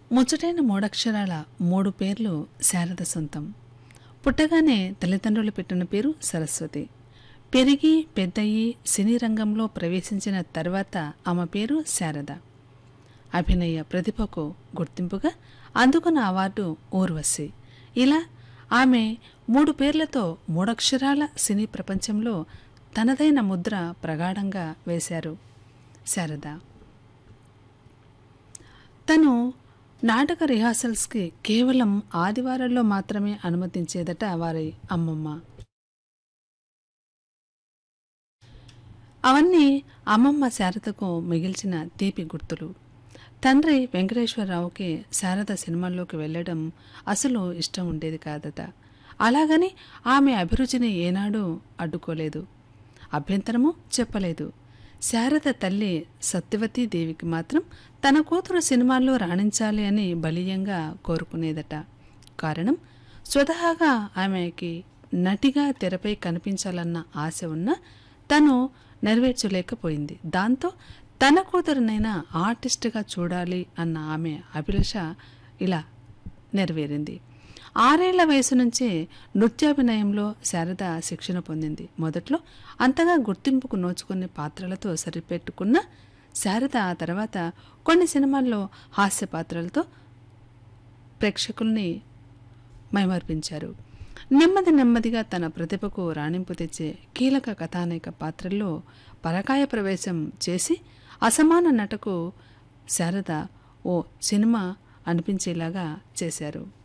ముచ్చటైన మూడక్షరాల మూడు పేర్లు శారద సొంతం పుట్టగానే తల్లిదండ్రులు పెట్టిన పేరు సరస్వతి పెరిగి పెద్దయి సినీ రంగంలో ప్రవేశించిన తర్వాత ఆమె పేరు శారద అభినయ ప్రతిభకు గుర్తింపుగా అందుకున్న అవార్డు ఊర్వశి ఇలా ఆమె మూడు పేర్లతో మూడక్షరాల సినీ ప్రపంచంలో తనదైన ముద్ర ప్రగాఢంగా వేశారు శారద తను నాటక రిహార్సల్స్కి కేవలం ఆదివారాల్లో మాత్రమే అనుమతించేదట వారి అమ్మమ్మ అవన్నీ అమ్మమ్మ శారదకు మిగిల్చిన తీపి గుర్తులు తండ్రి వెంకటేశ్వరరావుకి శారద సినిమాల్లోకి వెళ్ళడం అసలు ఇష్టం ఉండేది కాదట అలాగని ఆమె అభిరుచిని ఏనాడూ అడ్డుకోలేదు అభ్యంతరము చెప్పలేదు శారద తల్లి సత్యవతీ దేవికి మాత్రం తన కూతురు సినిమాల్లో రాణించాలి అని బలీయంగా కోరుకునేదట కారణం స్వతహాగా ఆమెకి నటిగా తెరపై కనిపించాలన్న ఆశ ఉన్న తను నెరవేర్చలేకపోయింది దాంతో తన కూతురునైనా ఆర్టిస్ట్గా చూడాలి అన్న ఆమె అభిలాష ఇలా నెరవేరింది ఆరేళ్ల వయసు నుంచే నృత్యాభినయంలో శారద శిక్షణ పొందింది మొదట్లో అంతగా గుర్తింపుకు నోచుకునే పాత్రలతో సరిపెట్టుకున్న శారద ఆ తర్వాత కొన్ని సినిమాల్లో హాస్య పాత్రలతో ప్రేక్షకుల్ని మైమర్పించారు నెమ్మది నెమ్మదిగా తన ప్రతిభకు రాణింపు తెచ్చే కీలక కథానాయక పాత్రల్లో పరకాయ ప్రవేశం చేసి అసమాన నటకు శారద ఓ సినిమా అనిపించేలాగా చేశారు